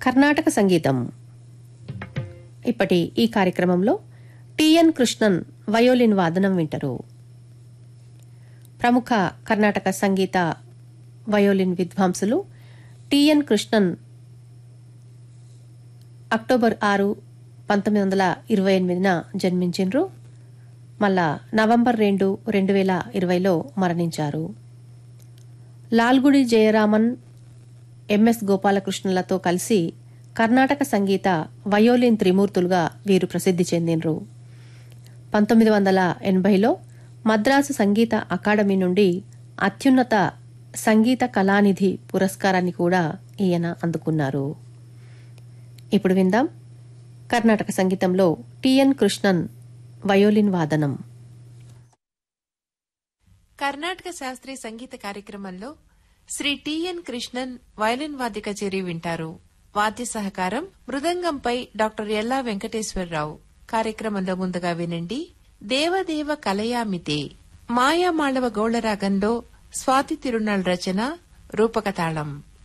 కర్ణాటక సంగీతం ఇప్పటి ఈ కార్యక్రమంలో టిఎన్ కృష్ణన్ వయోలిన్ వాదనం వింటారు ప్రముఖ కర్ణాటక సంగీత వయోలిన్ విద్వాంసులు టిఎన్ కృష్ణన్ అక్టోబర్ ఆరు పంతొమ్మిది వందల ఇరవై ఎనిమిదిన జన్మించిండ్రు మళ్ళా నవంబర్ రెండు రెండు వేల ఇరవైలో మరణించారు లాల్గుడి జయరామన్ ఎంఎస్ గోపాలకృష్ణులతో కలిసి కర్ణాటక సంగీత వయోలిన్ త్రిమూర్తులుగా వీరు ప్రసిద్ధి చెందినరు పంతొమ్మిది వందల ఎనభైలో మద్రాసు సంగీత అకాడమీ నుండి అత్యున్నత సంగీత కళానిధి పురస్కారాన్ని కూడా ఈయన అందుకున్నారు ఇప్పుడు విందాం కర్ణాటక సంగీతంలో టిఎన్ కృష్ణన్ వయోలిన్ వాదనం కర్ణాటక శాస్త్రీయ సంగీత కార్యక్రమంలో శ్రీ టిఎన్ కృష్ణన్ వయలిన్ వాద్య కచేరీ వింటారు వాద్య సహకారం మృదంగంపై డాక్టర్ ఎల్లా వెంకటేశ్వరరావు కార్యక్రమంలో ముందుగా వినండి దేవదేవ కలయామితే మాయామాళవ గౌళరాగంలో స్వాతి తిరునాళ్ రచన రూపకతాళం